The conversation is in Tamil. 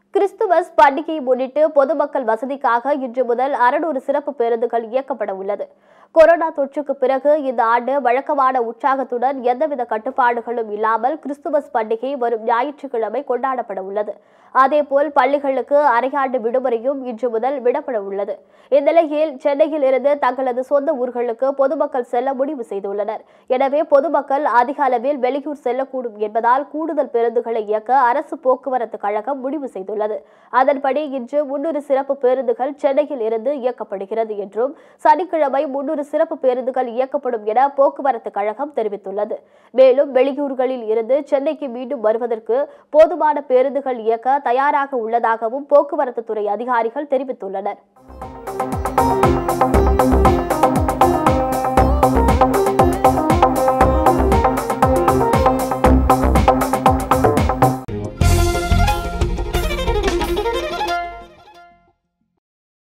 கிறிஸ்துமஸ் பண்டிகையை முன்னிட்டு பொதுமக்கள் வசதிக்காக இன்று முதல் அறுநூறு சிறப்பு பேருந்துகள் இயக்கப்பட உள்ளது கொரோனா தொற்றுக்கு பிறகு இந்த ஆண்டு வழக்கமான உற்சாகத்துடன் எந்தவித கட்டுப்பாடுகளும் இல்லாமல் கிறிஸ்துமஸ் பண்டிகை வரும் ஞாயிற்றுக்கிழமை கொண்டாடப்பட உள்ளது அதேபோல் பள்ளிகளுக்கு அரையாண்டு விடுமுறையும் இன்று முதல் விடப்பட உள்ளது இந்நிலையில் சென்னையில் இருந்து தங்களது சொந்த ஊர்களுக்கு பொதுமக்கள் செல்ல முடிவு செய்துள்ளனர் எனவே பொதுமக்கள் அதிக அளவில் வெளியூர் செல்லக்கூடும் என்பதால் கூடுதல் பேருந்துகளை இயக்க அரசு போக்குவரத்து கழகம் முடிவு செய்துள்ளது அதன்படி இன்று முன்னூறு சிறப்பு பேருந்துகள் சென்னையில் இருந்து இயக்கப்படுகிறது என்றும் சனிக்கிழமை முன்னூறு சிறப்பு பேருந்துகள் இயக்கப்படும் என போக்குவரத்து கழகம் தெரிவித்துள்ளது மேலும் வெளியூர்களில் இருந்து சென்னைக்கு மீண்டும் வருவதற்கு போதுமான பேருந்துகள் இயக்க தயாராக உள்ளதாகவும் போக்குவரத்து துறை அதிகாரிகள் தெரிவித்துள்ளனர்